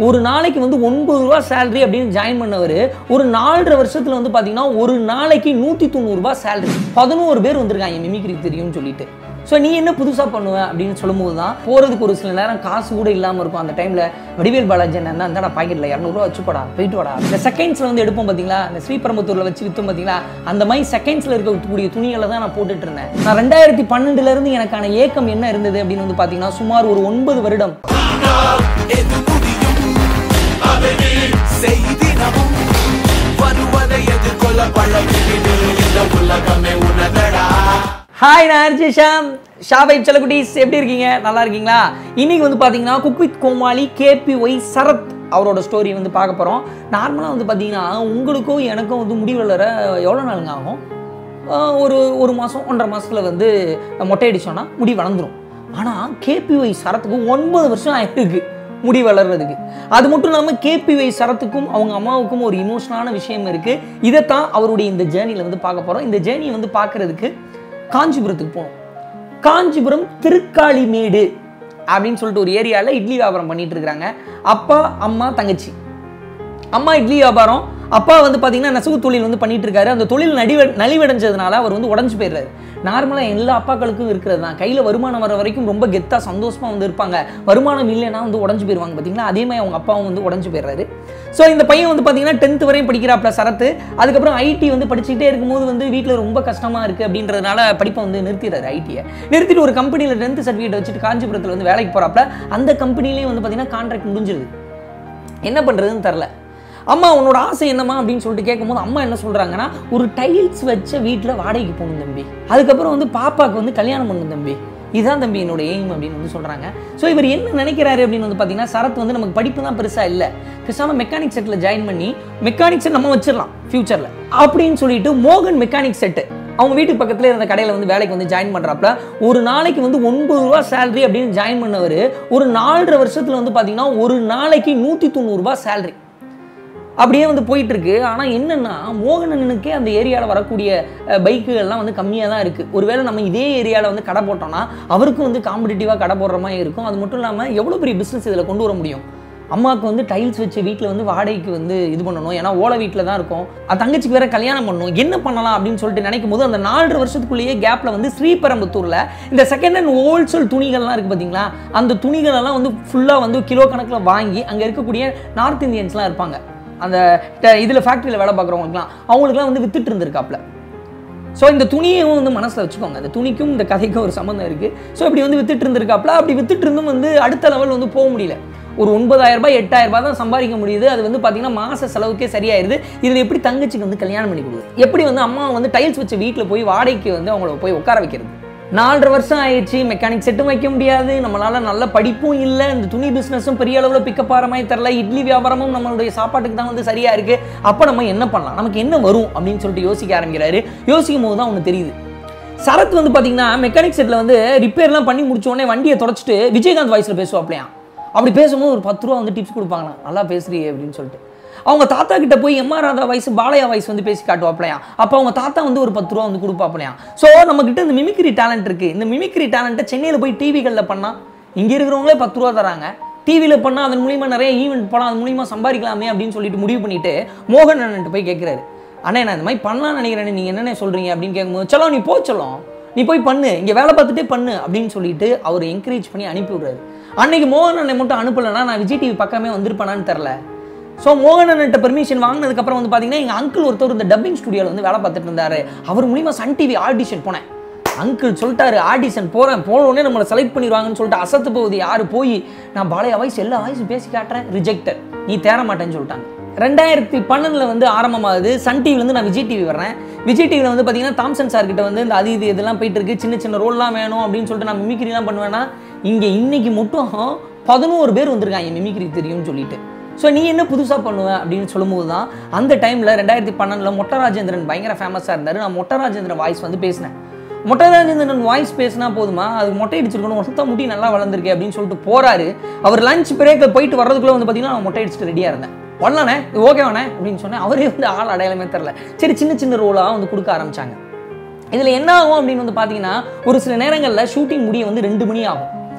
ஒரு நாளைக்கு வந்து ஒன்பது ரூபா சேலரி அப்படின்னு ஜாயின் பண்ணவர் ஒரு நாலரை வருஷத்துல வந்து பாத்தீங்கன்னா ஒரு நாளைக்கு நூத்தி தொண்ணூறு ரூபாய் சேலரி பதினோரு பேர் வந்திருக்காங்க மிமிக்ரி தெரியும்னு சொல்லிட்டு ஸோ நீ என்ன புதுசாக பண்ணுவ அப்படின்னு சொல்லும்போது தான் போகிறதுக்கு ஒரு சில நேரம் காசு கூட இல்லாமல் இருக்கும் அந்த டைமில் வடிவேல் பாலாஜி என்ன இந்தாடா பாக்கெட்டில் இரநூறுவா வச்சுப்படா போயிட்டு வாடா இந்த செகண்ட்ஸில் வந்து எடுப்போம் பார்த்தீங்களா இந்த ஸ்ரீபெரும்புத்தூரில் வச்சு விற்றோம் பார்த்தீங்களா அந்த மாதிரி செகண்ட்ஸில் இருக்கக்கூடிய துணிகளை தான் நான் போட்டுட்டு இருந்தேன் நான் ரெண்டாயிரத்தி பன்னெண்டுலேருந்து எனக்கான ஏக்கம் என்ன இருந்தது அப்படின்னு வந்து பார்த்தீங்கன்னா சுமார் ஒரு ஒன்பது வருடம் எது முடியும் அவனே செய்தினமும் வருவதை எதிர்கொள்ள பழகிவிடு இந்த உலகமே உனதடா ஹாய் நான் அர்ஜி ஷாம் ஷாபை செல்லக்குட்டீஸ் எப்படி இருக்கீங்க நல்லா இருக்கீங்களா இன்னைக்கு வந்து பார்த்தீங்கன்னா cook with Comali KP Y Sarath அவரோட ஸ்டோரி வந்து பார்க்க போகிறோம் நார்மலாக வந்து பார்த்தீங்கன்னா உங்களுக்கும் எனக்கும் வந்து முடி வளர எவ்வளோ நாளுங்க ஆகும் ஆஹ் ஒரு ஒரு மாதம் ஒன்றரை மாதத்தில் வந்து மொட்டை அடிச்சோன்னா முடி வளர்ந்துரும் ஆனால் கேபிஒய் சரத்துக்கு ஒன்பது வருஷம் ஆயிருக்கு முடி வளர்றதுக்கு அது மட்டும் இல்லாமல் கேபிஒய் சரத்துக்கும் அவங்க அம்மாவுக்கும் ஒரு இமோஷனான விஷயம் இருக்குது இதைத்தான் அவருடைய இந்த ஜேர்னியில் வந்து பார்க்க போகிறோம் இந்த ஜேர்னியை வந்து பார்க்கறதுக்கு காஞ்சிபுரத்துக்கு போனோம் காஞ்சிபுரம் திருக்காளிமேடு அப்படின்னு சொல்லிட்டு ஒரு ஏரியாவில் இட்லி வியாபாரம் பண்ணிட்டு இருக்கிறாங்க அப்பா அம்மா தங்கச்சி அம்மா இட்லி வியாபாரம் அப்பா வந்து பார்த்தீங்கன்னா நெசவு தொழில் வந்து பண்ணிட்டு இருக்காரு அந்த தொழில் நடிவ நலிவடைஞ்சதுனால அவர் வந்து உடஞ்சு போயிடுறாரு நார்மலாக எல்லா அப்பாக்களுக்கும் இருக்கிறது தான் கையில் வருமானம் வர வரைக்கும் ரொம்ப கெத்தாக சந்தோஷமாக வந்து இருப்பாங்க வருமானம் இல்லைன்னா வந்து உடஞ்சு போயிடுவாங்க பார்த்தீங்களா அதே மாதிரி அவங்க அப்பாவும் வந்து உடஞ்சு போயிடுறாரு ஸோ இந்த பையன் வந்து பார்த்தீங்கன்னா டென்த் வரையும் படிக்கிறாப்ல சரத்து அதுக்கப்புறம் ஐடி வந்து படிச்சுக்கிட்டே இருக்கும்போது வந்து வீட்டில் ரொம்ப கஷ்டமாக இருக்குது அப்படின்றதுனால படிப்பை வந்து நிறுத்திடுறாரு ஐடியை நிறுத்திட்டு ஒரு கம்பெனியில் டென்த் சர்டிஃபிகேட் வச்சுட்டு காஞ்சிபுரத்தில் வந்து வேலைக்கு போகிறாப்ல அந்த கம்பெனிலேயும் வந்து பார்த்தீங்கன்னா கான்ட்ராக்ட் முடிஞ்சிருது என்ன பண்ணுறதுன்னு தெரில அம்மா உன்னோட ஆசை என்னம்மா அப்படின்னு சொல்லிட்டு கேட்கும்போது அம்மா என்ன சொல்கிறாங்கன்னா ஒரு டைல்ஸ் வச்ச வீட்டில் வாடகைக்கு போகணும் தம்பி அதுக்கப்புறம் வந்து பாப்பாவுக்கு வந்து கல்யாணம் பண்ணணும் தம்பி இதுதான் தம்பி என்னோட எய்ம் அப்படின்னு வந்து சொல்கிறாங்க ஸோ இவர் என்ன நினைக்கிறாரு அப்படின்னு வந்து பார்த்தீங்கன்னா சரத் வந்து நமக்கு படிப்பு தான் பெருசாக இல்லை பேசாமல் மெக்கானிக் செட்டில் ஜாயின் பண்ணி மெக்கானிக் செட் நம்ம வச்சிடலாம் ஃபியூச்சரில் அப்படின்னு சொல்லிட்டு மோகன் மெக்கானிக் செட்டு அவங்க வீட்டுக்கு பக்கத்துல இருந்த கடையில் வந்து வேலைக்கு வந்து ஜாயின் பண்ணுறாப்புல ஒரு நாளைக்கு வந்து ஒன்பது ரூபா சேலரி அப்படின்னு ஜாயின் பண்ணவர் ஒரு நாலரை வருஷத்தில் வந்து பார்த்தீங்கன்னா ஒரு நாளைக்கு நூற்றி தொண்ணூறுரூபா சேலரி அப்படியே வந்து போயிட்டு இருக்கு ஆனால் என்னன்னா மோகனனுக்கே அந்த ஏரியாவில் வரக்கூடிய பைக்குகள்லாம் வந்து கம்மியாக தான் இருக்குது ஒருவேளை நம்ம இதே ஏரியாவில் வந்து கடை போட்டோம்னா அவருக்கும் வந்து காம்படிட்டிவாக கடை போடுற மாதிரி இருக்கும் அது மட்டும் இல்லாமல் எவ்வளோ பெரிய பிஸ்னஸ் இதில் கொண்டு வர முடியும் அம்மாவுக்கு வந்து டைல்ஸ் வச்ச வீட்டில் வந்து வாடகைக்கு வந்து இது பண்ணணும் ஏன்னா ஓலை வீட்டில் தான் இருக்கும் அது தங்கச்சிக்கு வேற கல்யாணம் பண்ணணும் என்ன பண்ணலாம் அப்படின்னு சொல்லிட்டு நினைக்கும் போது அந்த நாலரை வருஷத்துக்குள்ளேயே கேப்பில் வந்து ஸ்ரீபெரும்புத்தூரில் இந்த செகண்ட் ஹேண்ட் ஹோல்சேல் துணிகள்லாம் இருக்குது பார்த்தீங்களா அந்த துணிகளெல்லாம் வந்து ஃபுல்லாக வந்து கிலோ கணக்கில் வாங்கி அங்கே இருக்கக்கூடிய நார்த் இந்தியன்ஸ்லாம் இருப்பாங்க அந்த இதில் ஃபேக்ட்ரியில் வேலை பார்க்குறவங்களுக்குலாம் அவங்களுக்குலாம் வந்து வித்துட்டு இருந்திருக்காப்ல ஸோ இந்த துணியையும் வந்து மனசில் வச்சுக்கோங்க அந்த துணிக்கும் இந்த கதைக்கும் ஒரு சம்மந்தம் இருக்குது ஸோ இப்படி வந்து வித்துட்டு இருந்திருக்காப்ல அப்படி வித்துட்டு இருந்தும் வந்து அடுத்த லெவல் வந்து போக முடியல ஒரு ஒன்பதாயிரம் ரூபாய் எட்டாயிரம் ரூபாய் தான் சம்பாதிக்க முடியுது அது வந்து பார்த்தீங்கன்னா மாச செலவுக்கே சரியாயிருது இதில் எப்படி தங்கச்சிக்கு வந்து கல்யாணம் பண்ணி கொடுக்குது எப்படி வந்து அம்மா வந்து டைல்ஸ் வச்ச வீட்டில் போய் வாடகைக்கு வந்து அவங்கள போய் உட்கார வைக்கிறது நாலரை வருஷம் ஆயிடுச்சு மெக்கானிக் செட்டும் வைக்க முடியாது நம்மளால நல்ல படிப்பும் இல்லை இந்த துணி பிஸ்னஸும் பெரிய அளவில் பிக்கப் ஆகிற மாதிரி தெரில இட்லி வியாபாரமும் நம்மளுடைய சாப்பாட்டுக்கு தான் வந்து சரியா இருக்கு அப்போ நம்ம என்ன பண்ணலாம் நமக்கு என்ன வரும் அப்படின்னு சொல்லிட்டு யோசிக்க ஆரம்பிக்கிறாரு யோசிக்கும் போது தான் ஒன்று தெரியுது சரத் வந்து பார்த்தீங்கன்னா மெக்கானிக் செட்டில் வந்து ரிப்பேர்லாம் பண்ணி முடிச்ச உடனே வண்டியை தொடச்சிட்டு விஜயகாந்த் வாய்ஸில் பேசுவாப்லையா அப்படி பேசும்போது ஒரு பத்து ரூபா வந்து டிப்ஸ் கொடுப்பாங்கண்ணா நல்லா பேசுறியே அப்படின்னு சொல்லிட்டு அவங்க தாத்தா கிட்ட போய் எம்ஆர் ராதா வயசு பாலையா வயசு வந்து பேசி காட்டுவாப்லையா அப்போ அவங்க தாத்தா வந்து ஒரு பத்து ரூபா வந்து கொடுப்பாப்லையா ஸோ நம்ம கிட்ட இந்த மிமிக்ரி டேலண்ட் இருக்கு இந்த மிமிக்ரி டேலண்ட்டை சென்னையில் போய் டிவிகளில் பண்ணால் இங்கே இருக்கிறவங்களே பத்து ரூபா தராங்க டிவியில் பண்ணால் அதன் மூலியமா நிறைய ஈவெண்ட் போனால் அதன் மூலியமா சம்பாதிக்கலாமே அப்படின்னு சொல்லிட்டு முடிவு பண்ணிட்டு மோகன் அண்ணன்ட்டு போய் கேட்குறாரு அண்ணே நான் இந்த மாதிரி பண்ணலாம்னு நினைக்கிறேன் நீங்கள் என்னென்ன சொல்கிறீங்க அப்படின்னு கேட்கும்போது சலோ நீ போ சொல்லும் நீ போய் பண்ணு இங்கே வேலை பார்த்துட்டே பண்ணு அப்படின்னு சொல்லிட்டு அவர் என்கரேஜ் பண்ணி அனுப்பி விடுறாரு அன்னைக்கு மோகன் அண்ணனை மட்டும் அனுப்பலைன்னா நான் விஜய் டிவி பக்கமே வந்திருப்பேனான்னு தெரில ஸோ மோகன் அண்ணன்ட்ட பெர்மிஷன் வாங்கினதுக்கப்புறம் வந்து பார்த்தீங்கன்னா எங்கள் அங்கிள் ஒருத்தர் இந்த டப்பிங் ஸ்டுடியோவில் வந்து வேலை பார்த்துட்டு இருந்தாரு அவர் மூலியமா சன் டிவி ஆடிஷன் போனேன் அங்கிள் சொல்லிட்டாரு ஆடிஷன் போகிறேன் போன உடனே நம்மளை செலக்ட் பண்ணிடுவாங்கன்னு சொல்லிட்டு அசத்து போகுது யார் போய் நான் பாலையா வாய்ஸ் எல்லா வாய்ஸும் பேசி காட்டுறேன் ரிஜெக்டட் நீ தேர மாட்டேன்னு சொல்லிட்டாங்க ரெண்டாயிரத்தி பன்னெண்டில் வந்து ஆரம்பமாகுது சன் டிவிலேருந்து நான் விஜய் டிவி வர்றேன் விஜய் டிவியில் வந்து பார்த்தீங்கன்னா தாம்சன் சார் கிட்ட வந்து இந்த அது இது இதெல்லாம் போயிட்டு இருக்கு சின்ன சின்ன ரோல்லாம் வேணும் அப்படின்னு சொல்லிட்டு நான் மிமிக்ரிலாம் பண்ணுவேன்னா இங்கே இன்னைக்கு மட்டும் பதினோரு பேர் வந்திருக்காங்க மிமிக்ரி தெரியும்னு சொல்லிட்டு ஸோ நீ என்ன புதுசாக பண்ணுவ அப்படின்னு சொல்லும்போது தான் அந்த டைமில் ரெண்டாயிரத்தி பன்னெண்டில் மொட்ட ராஜேந்திரன் பயங்கர ஃபேமஸாக இருந்தார் நான் மொட்ட ராஜேந்திரன் வாய்ஸ் வந்து பேசினேன் மொட்டை ராஜேந்திரன் வாய்ஸ் பேசினா போதுமா அது மொட்டை அடிச்சிருக்கணும் ஒருத்த முடி நல்லா வளர்ந்துருக்கு அப்படின்னு சொல்லிட்டு போறாரு அவர் லஞ்ச் பிரேக்கில் போயிட்டு வர்றதுக்குள்ள வந்து பார்த்தீங்கன்னா நான் மொட்டை அடிச்சுட்டு ரெடியாக இருந்தேன் பண்ணலானே இது ஓகேவானே அப்படின்னு சொன்னேன் அவரே வந்து ஆள் அடையாளமே தெரில சரி சின்ன சின்ன ரோலாக வந்து கொடுக்க ஆரம்பிச்சாங்க இதில் என்ன ஆகும் அப்படின்னு வந்து பார்த்தீங்கன்னா ஒரு சில நேரங்களில் ஷூட்டிங் முடிய வந்து ரெண்டு மணி ஆகும்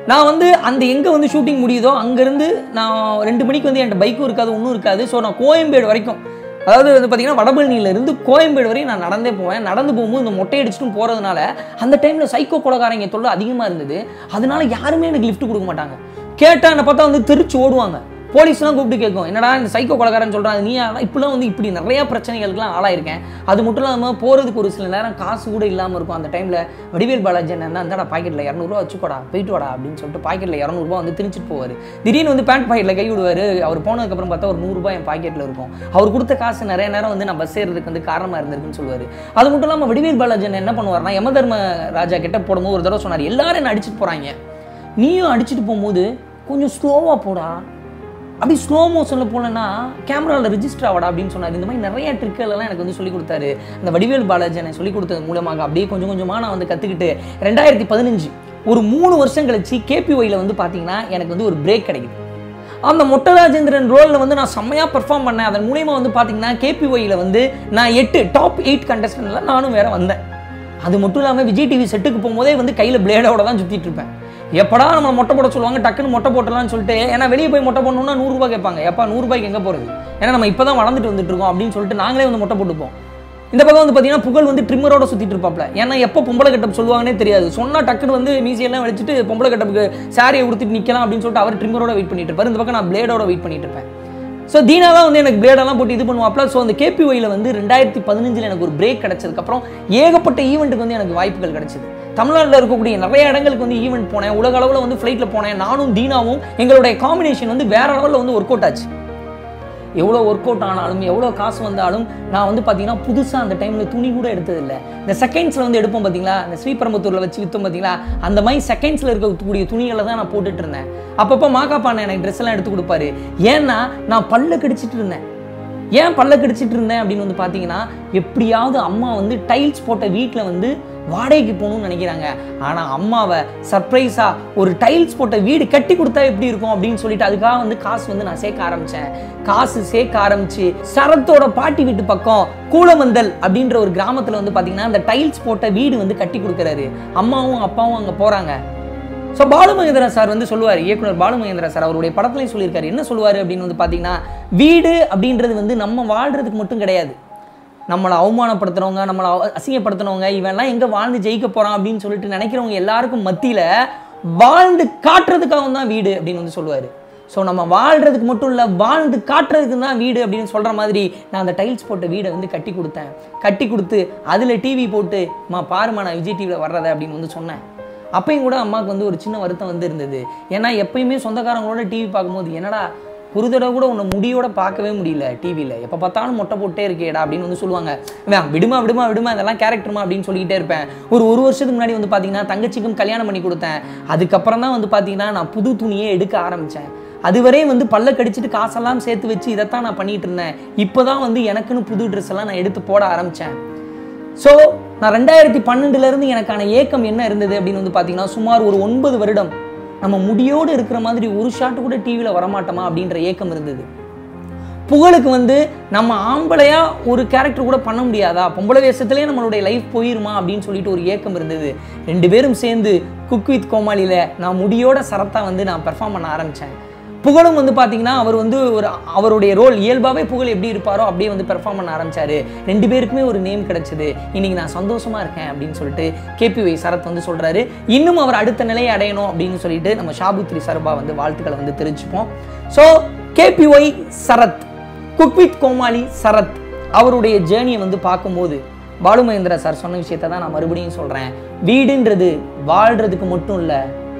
நான் வந்து அந்த எங்கே வந்து ஷூட்டிங் முடியுதோ அங்கேருந்து நான் ரெண்டு மணிக்கு வந்து என்கிட்ட பைக்கும் இருக்காது ஒன்றும் இருக்காது ஸோ நான் கோயம்பேடு வரைக்கும் அதாவது வந்து பார்த்தீங்கன்னா வடபழனியிலேருந்து கோயம்பேடு வரையும் நான் நடந்தே போவேன் நடந்து போகும்போது இந்த மொட்டை அடிச்சுட்டும் போகிறதுனால அந்த டைமில் சைக்கோ கொலகாரங்க தொல்லை அதிகமாக இருந்தது அதனால யாருமே எனக்கு லிஃப்ட் கொடுக்க மாட்டாங்க கேட்டால் என்னை பார்த்தா வந்து தெரிச்சு ஓடுவாங்க போலீஸ்லாம் கூப்பிட்டு கேட்கும் என்னடா இந்த சைக்கோ கொலகாரன் சொல்கிறான் நீ இப்படிலாம் வந்து இப்படி நிறைய பிரச்சனைகளுக்குலாம் ஆளாயிருக்கேன் அது மட்டும் இல்லாமல் போகிறதுக்கு ஒரு சில நேரம் காசு கூட இல்லாமல் இருக்கும் அந்த டைமில் வடிவேல் பாலாஜி என்ன அந்தாடா பாக்கெட்டில் இரநூறுவா வச்சுக்கோடா போயிட்டு வாடா அப்படின்னு சொல்லிட்டு பாக்கெட்டில் இரநூறுபா வந்து திணிச்சிட்டு போவார் திடீர்னு வந்து பேண்ட் பாக்கெட்டில் கை விடுவார் அவர் போனதுக்கப்புறம் பார்த்தா ஒரு நூறுரூபா என் பாக்கெட்டில் இருக்கும் அவர் கொடுத்த காசு நிறைய நேரம் வந்து நான் பஸ் ஏறதுக்கு வந்து காரணமாக இருந்திருக்குன்னு சொல்லுவார் அது மட்டும் இல்லாமல் வடிவேல் பாலாஜி என்ன பண்ணுவார்னா யமதர்ம ராஜா கிட்ட போடும்போது ஒரு தடவை சொன்னார் எல்லாரும் என்ன அடிச்சிட்டு போகிறாங்க நீயும் அடிச்சிட்டு போகும்போது கொஞ்சம் ஸ்லோவாக போடா அப்படி ஸ்லோ மோஷனில் போனேன்னா கேமராவில் ரிஜிஸ்டர் ஆகடா அப்படின்னு சொன்னார் இந்த மாதிரி நிறைய ட்ரிக்கெல்லாம் எனக்கு வந்து சொல்லி கொடுத்தாரு அந்த வடிவேல் பாலாஜி எனக்கு சொல்லி கொடுத்தது மூலமாக அப்படியே கொஞ்சம் கொஞ்சமாக நான் வந்து கற்றுக்கிட்டு ரெண்டாயிரத்தி பதினஞ்சு ஒரு மூணு வருஷம் கழிச்சு கேபிஒயில் வந்து பார்த்தீங்கன்னா எனக்கு வந்து ஒரு பிரேக் கிடைக்குது அந்த மொட்டராஜேந்திரன் ரோலில் வந்து நான் செம்மையாக பெர்ஃபார்ம் பண்ணேன் அதன் மூலியமாக வந்து பார்த்தீங்கன்னா கேபிஒயில் வந்து நான் எட்டு டாப் எயிட் கண்டஸ்டன்ட்ல நானும் வேற வந்தேன் அது மட்டும் இல்லாமல் விஜய் டிவி செட்டுக்கு போகும்போதே வந்து கையில் பிளேடோட தான் சுற்றிட்டு இருப்பேன் எப்படா நம்ம மொட்டை போட சொல்லுவாங்க டக்குன்னு மொட்டை போட்டலாம்னு சொல்லிட்டு ஏன்னா வெளியே போய் மொட்டை போடணும்னா நூறுரூபா கேட்பாங்க எப்பா நூறுரூபாய்க்கு எங்கே போகிறது ஏன்னா நம்ம இப்போ தான் வளர்ந்துட்டு வந்துட்டு இருக்கோம் அப்படின்னு சொல்லிட்டு நாங்களே வந்து மொட்டை போட்டுப்போம் இந்த பக்கம் வந்து பார்த்தீங்கன்னா புகழ் வந்து ட்ரிம்மரோட சுற்றிட்டு இருப்பாப்ல ஏன்னா எப்போ பொம்பளை கட்டப் சொல்லுவாங்கன்னே தெரியாது சொன்னால் டக்குன்னு வந்து மீசியெல்லாம் வச்சுட்டு பொம்பளை கட்டப்புக்கு சாரியை உடுத்திட்டு நிற்கலாம் அப்படின்னு சொல்லிட்டு அவர் ட்ரிம்மரோட வெயிட் பண்ணிட்டு இருப்பார் இந்த பக்கம் நான் பிளேடோட வெயிட் பண்ணிட்டு இருப்பேன் ஸோ தீனா தான் வந்து எனக்கு பிளேடெல்லாம் போட்டு இது பண்ணுவாப்ல ஸோ அந்த கேபிஒயில் வந்து ரெண்டாயிரத்தி பதினஞ்சில் எனக்கு ஒரு பிரேக் கிடைச்சதுக்கப்புறம் ஏகப்பட்ட ஈவெண்ட்டுக்கு வந்து எனக்கு வாய்ப்புகள் கிடைச்சது தமிழ்நாட்டில் இருக்கக்கூடிய நிறைய இடங்களுக்கு வந்து ஈவெண்ட் போனேன் உலக அளவில் வந்து ஃப்ளைட்டில் போனேன் நானும் தீனாவும் எங்களுடைய காம்பினேஷன் வந்து வேற லெவலில் வந்து ஒர்க் அவுட் ஆச்சு எவ்வளோ ஒர்க் அவுட் ஆனாலும் எவ்வளோ காசு வந்தாலும் நான் வந்து பார்த்தீங்கன்னா புதுசாக அந்த டைமில் துணி கூட எடுத்ததில்லை இந்த செகண்ட்ஸில் வந்து எடுப்போம் பார்த்தீங்களா இந்த ஸ்ரீபெரும்புத்தூரில் வச்சு விற்றோம் பார்த்தீங்களா அந்த மாதிரி செகண்ட்ஸில் இருக்கக்கூடிய துணிகளை தான் நான் போட்டுட்டு இருந்தேன் அப்பப்போ மாக்காப்பாண்ண எனக்கு ட்ரெஸ் எல்லாம் எடுத்து கொடுப்பாரு ஏன்னா நான் பல்ல கடிச்சிட்டு இருந்தேன் ஏன் பல்ல கடிச்சிட்டு இருந்தேன் அப்படின்னு வந்து பார்த்தீங்கன்னா எப்படியாவது அம்மா வந்து டைல்ஸ் போட்ட வீட்டில் வந்து வாடகைக்கு போகணும்னு நினைக்கிறாங்க ஆனால் அம்மாவை சர்ப்ரைஸாக ஒரு டைல்ஸ் போட்ட வீடு கட்டி கொடுத்தா எப்படி இருக்கும் அப்படின்னு சொல்லிட்டு அதுக்காக வந்து காசு வந்து நான் சேர்க்க ஆரம்பித்தேன் காசு சேர்க்க ஆரம்பிச்சு சரத்தோட பாட்டி வீட்டு பக்கம் கூலமந்தல் அப்படின்ற ஒரு கிராமத்தில் வந்து பார்த்தீங்கன்னா அந்த டைல்ஸ் போட்ட வீடு வந்து கட்டி கொடுக்குறாரு அம்மாவும் அப்பாவும் அங்கே போகிறாங்க ஸோ பாலுமகேந்திரா சார் வந்து சொல்லுவார் இயக்குனர் பாலுமகேந்திரா சார் அவருடைய படத்துலையும் சொல்லியிருக்காரு என்ன சொல்லுவார் அப்படின்னு வந்து பார்த்தீங்கன்னா வீடு அப்படின்றது வந்து நம்ம வாழ்கிறதுக்கு மட்டும் கிடையாது நம்மளை அவமானப்படுத்துறவங்க நம்மளை அவ- அசிங்கப்படுத்துனவங்க இவன்லாம் எங்கே வாழ்ந்து ஜெயிக்க போகிறான் அப்படின்னு சொல்லிட்டு நினைக்கிறவங்க எல்லாருக்கும் மத்தியில் வாழ்ந்து காட்டுறதுக்காக தான் வீடு அப்படின்னு வந்து சொல்லுவார் ஸோ நம்ம வாழ்கிறதுக்கு மட்டும் இல்லை வாழ்ந்து காட்டுறதுக்கு தான் வீடு அப்படின்னு சொல்கிற மாதிரி நான் அந்த டைல்ஸ் போட்ட வீடை வந்து கட்டி கொடுத்தேன் கட்டி கொடுத்து அதில் டிவி போட்டு மா பாருமா நான் விஜய் டிவியில் வர்றதை அப்படின்னு வந்து சொன்னேன் அப்பயும் கூட அம்மாவுக்கு வந்து ஒரு சின்ன வருத்தம் வந்து இருந்தது ஏன்னா எப்பயுமே சொந்தக்காரங்களோட டிவி பார்க்கும்போது என்னடா ஒரு தடவை கூட உன்னை முடியோட பார்க்கவே முடியல டிவியில் எப்போ பார்த்தாலும் மொட்டை போட்டே இருக்கேடா அப்படின்னு வந்து சொல்லுவாங்க "வேணாம், விடுமா விடுமா விடுமா இதெல்லாம் கேரக்டர்மா அப்படின்னு சொல்லிக்கிட்டே இருப்பேன் ஒரு ஒரு வருஷத்துக்கு முன்னாடி வந்து பார்த்தீங்கன்னா தங்கச்சிக்கும் கல்யாணம் பண்ணி கொடுத்தேன் அதுக்கப்புறம் தான் வந்து பார்த்தீங்கன்னா நான் புது துணியே எடுக்க ஆரம்பித்தேன் அதுவரை வந்து பல்ல கடிச்சிட்டு காசெல்லாம் சேர்த்து வச்சு இதைத்தான் நான் பண்ணிட்டு இருந்தேன் இப்போ தான் வந்து எனக்குன்னு புது ட்ரெஸ் எல்லாம் நான் எடுத்து போட ஆரம்பித்தேன் ஸோ நான் ரெண்டாயிரத்தி பன்னெண்டுலேருந்து எனக்கான ஏக்கம் என்ன இருந்தது அப்படின்னு வந்து பார்த்தீங்கன்னா சுமார் ஒரு ஒன்பது வருடம் நம்ம முடியோடு இருக்கிற மாதிரி ஒரு ஷாட் கூட டிவியில் வரமாட்டோமா அப்படின்ற ஏக்கம் இருந்தது புகழுக்கு வந்து நம்ம ஆம்பளையா ஒரு கேரக்டர் கூட பண்ண முடியாதா பொம்பளை வேஷத்துலேயே நம்மளுடைய லைஃப் போயிருமா அப்படின்னு சொல்லிட்டு ஒரு ஏக்கம் இருந்தது ரெண்டு பேரும் சேர்ந்து குக் வித் கோமாளியில் நான் முடியோட சரத்தா வந்து நான் பெர்ஃபார்ம் பண்ண ஆரம்பித்தேன் புகழும் வந்து பார்த்தீங்கன்னா அவர் வந்து ஒரு அவருடைய ரோல் இயல்பாகவே புகழ் எப்படி இருப்பாரோ அப்படியே வந்து பெர்ஃபார்ம் பண்ண ஆரம்பிச்சாரு ரெண்டு பேருக்குமே ஒரு நேம் கிடைச்சது இன்னைக்கு நான் சந்தோஷமா இருக்கேன் அப்படின்னு சொல்லிட்டு கேபிஒய் சரத் வந்து சொல்றாரு இன்னும் அவர் அடுத்த நிலையை அடையணும் அப்படின்னு சொல்லிட்டு நம்ம ஷாபுத்ரி சர்பா வந்து வாழ்த்துக்களை வந்து தெரிஞ்சுப்போம் so KPY Sarath cook with Comali Sarath அவருடைய ஜேர்னியை வந்து பார்க்கும்போது பாலு மகேந்திரா சார் சொன்ன விஷயத்தை தான் நான் மறுபடியும் சொல்கிறேன் வீடுன்றது வாழ்கிறதுக்கு மட்டும் இல்லை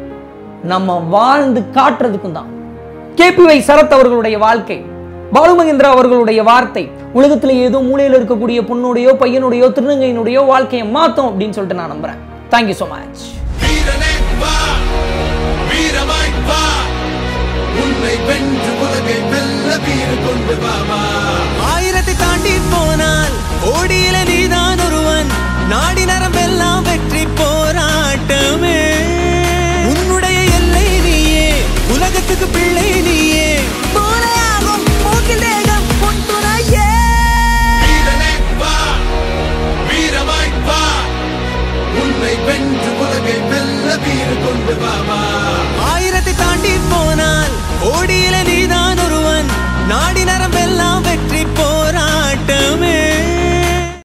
நம்ம வாழ்ந்து காட்டுறதுக்கும் தான் கேபிஒய் சரத் அவர்களுடைய வாழ்க்கை பாலு மகேந்திரா அவர்களுடைய வார்த்தை உலகத்துல ஏதோ மூலையில் இருக்கக்கூடிய பொண்ணுடையோ பையனுடையோ திருநங்கையினுடையோ வாழ்க்கையை மாத்தோம் அப்படின்னு சொல்லிட்டு நான் நம்புறேன் தேங்க்யூ ஸோ மச் வீரனே வா வீரமாய் வா உன்னை வென்று உலகை வெல்ல வீறு கொண்டு வா வா